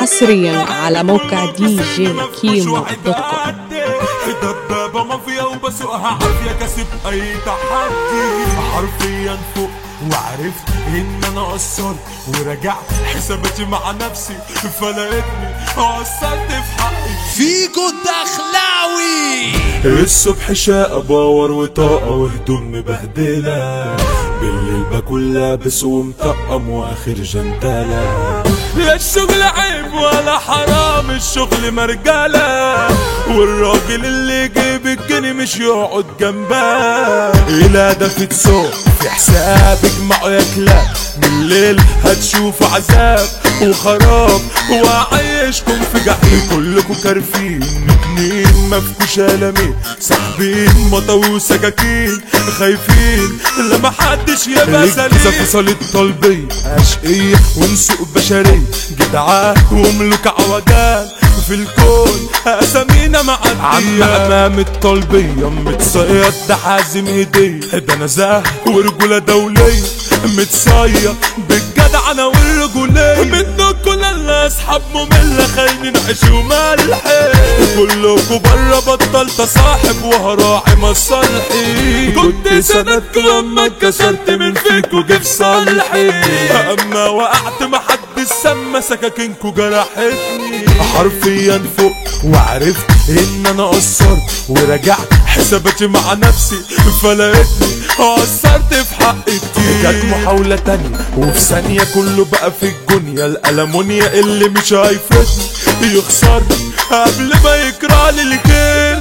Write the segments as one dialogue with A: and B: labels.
A: حصريا على موقع دي جي كيمو دوت كوم
B: دبابة مافيا وبسوقها عافية كسب أي تحدي حرفيا فوق وعرفت إن أنا قصرت ورجعت حساباتي مع نفسي فلقيتني قصرت في حقي
C: فيكو الدخلاوي
B: الصبح شقة باور وطاقة وهدوم مبهدلة بالليل باكل لابس ومطقم واخر جنتلة لا الشغل عيب ولا حرام الشغل مرجلة والراجل اللي يجيب الجني مش يقعد جنبها إلى ده في تسوق في حساب اجمعوا يا كلاب بالليل هتشوفوا عذاب وخراب وعيشكم في جحيم كلكم كارفين اتنين مفكوش قلمين ساحبين مطا وسكاكين خايفين لما حدش يبقى سليم فصلت طلبية عشقية ونسوق بشرية جدعان وملوك عوجان في الكون اسامينا معدية عم امام الطلبية متصيد ده حازم هدية ده نزاهة ورجولة دولية متصيد بالجدعنة والرجولية منكم كل اللي اصحاب مملة خاينين عيش وملح كلكم بره بطلت صاحب وهراعي مصالحي كنت سندك لما اتكسرت من فيكوا جه في صالحي اما وقعت محدش سما سكاكينكوا جرحتني حرفيا فوق وعرفت ان انا قصرت ورجعت حساباتي مع نفسي فلقيتني قصرت في حق كتير جت محاولة تانية وفي ثانية كله بقى في الجنية الألمونيا اللي مش هيفوتني يخسرني قبل ما يكرهلي الخير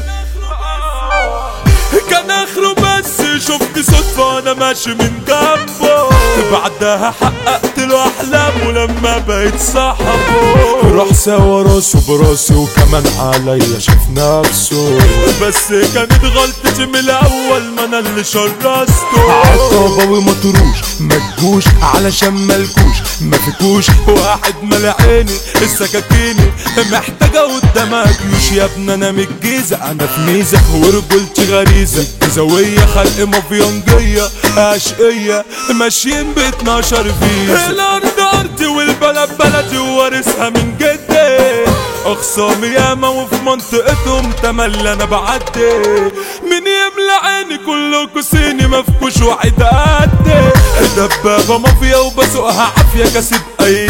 B: كان اخره بس شفت صدفة انا ماشي من جنبه بعدها حققت له احلامه لما بقيت صاحبه راح سوا راسه براسي وكمان عليا شاف نفسه بس كانت غلطتي من الاول ما انا اللي شرسته عطابة ومطروش ما تجوش علشان ملكوش ما فيكوش واحد مال عيني السكاكيني محتاجة قدامها جيوش يا ابني انا من الجيزة انا في ميزة ورجولتي غريزة جزاوية خلق مافيانجية اشقية ماشيين ب 12 فيزا الارض ارضي والبلد بلدي ووارثها من جدي اخصامي ياما وفي منطقتهم تملي انا بعدي من يملى عيني كلكوا صيني مفكوش وعد قدي دبابة مافيا وبسوقها عافية كسب اي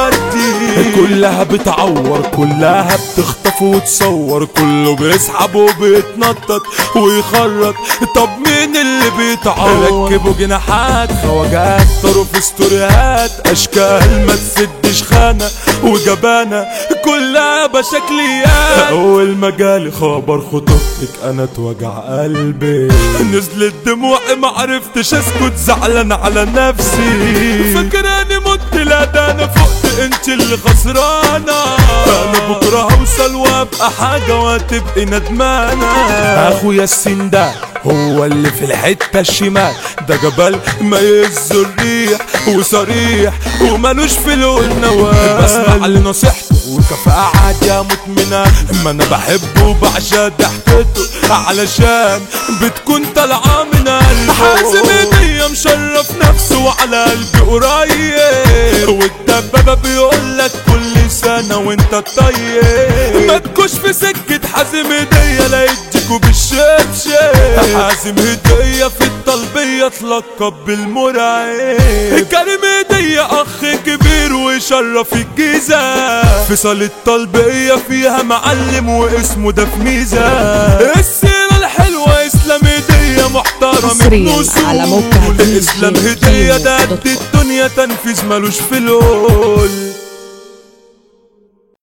B: تحدي كلها بتعور كلها بتخطف وتصور كله بيسحب وبيتنطط ويخرط طب مين اللي بيتعور ركبوا جناحات خواجات طرف ستوريات اشكال ما تسدش خانة وجبانة كلها بشكليات اول ما جالي خبر خطوبتك انا اتوجع قلبي نزلت دموعي ما عرفتش اسكت زعلان على نفسي فاكراني مت لا ده انا فقت انت اللي خسرانة انا بكرة هوصل وابقى حاجة وهتبقي ندمانة اخويا السين ده هو اللي في الحتة الشمال ده جبل ما يهز الريح وصريح ومالوش في لون نوال بسمع لنصيحته وكفاءة عادي اموت منها ما انا بحبه وبعشق ضحكته علشان بتكون طالعة من قلبه حازم ايديا مشرف نفسه وعلى قلبي قريب والدبابة بيقولك كل سنة وانت طيب ما تكوش في سكة حازم ايديا لا يديكوا بالشبشب حازم هدية في الطلبية اتلقب بالمرعب كريم هدية اخ كبير ويشرف الجيزة في صالة الطلبية فيها معلم واسمه ده في ميزة السيرة الحلوة اسلام هدية محترم
A: حصرياً
B: ابن أصول.
A: على موقع دي جي
B: اسلام هدية ده
A: كيمو دوت
B: قد
A: كوم.
B: الدنيا تنفيذ ملوش في القول